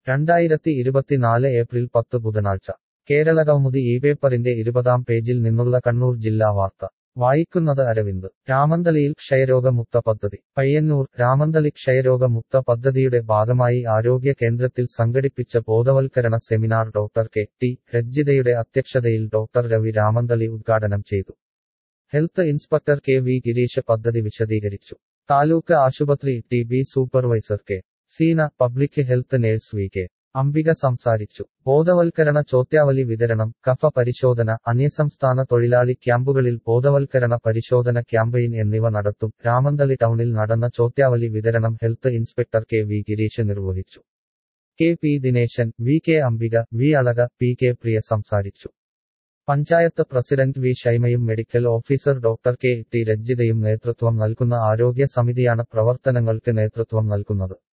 രണ്ടായിരത്തി ഇരുപത്തിനാല് ഏപ്രിൽ പത്ത് ബുധനാഴ്ച കേരളകൗമുദി ഈ പേപ്പറിന്റെ ഇരുപതാം പേജിൽ നിന്നുള്ള കണ്ണൂർ ജില്ലാ വാർത്ത വായിക്കുന്നത് അരവിന്ദ് രാമന്തളിയിൽ ക്ഷയരോഗമുക്ത പദ്ധതി പയ്യന്നൂർ രാമന്തളി ക്ഷയരോഗമുക്ത പദ്ധതിയുടെ ഭാഗമായി ആരോഗ്യ കേന്ദ്രത്തിൽ സംഘടിപ്പിച്ച ബോധവൽക്കരണ സെമിനാർ ഡോക്ടർ കെ ടി രജ്ജിതയുടെ അധ്യക്ഷതയിൽ ഡോക്ടർ രവി രാമന്തളി ഉദ്ഘാടനം ചെയ്തു health inspector K V Girish പദ്ധതി വിശദീകരിച്ചു താലൂക്ക് ആശുപത്രി T B supervisor K Seena public health nurse V K Ambika സംസാരിച്ചു ബോധവൽക്കരണ ചോദ്യാവലി വിതരണം കഫ പരിശോധന അന്യസംസ്ഥാന തൊഴിലാളി ക്യാമ്പുകളിൽ ബോധവൽക്കരണ പരിശോധന ക്യാമ്പയിൻ എന്നിവ നടത്തും രാമന്തളി ടൗണിൽ നടന്ന ചോദ്യാവലി വിതരണം health inspector K V Girish നിർവഹിച്ചു K P Dineshan V K Ambika V Alaka P K Priya സംസാരിച്ചു പഞ്ചായത്ത് പ്രസിഡന്റ് വി ഷൈമയും medical officer doctor K T രജ്ജിതയും നേതൃത്വം നൽകുന്ന ആരോഗ്യ സമിതിയാണ് പ്രവർത്തനങ്ങൾക്ക് നേതൃത്വം നൽകുന്നത്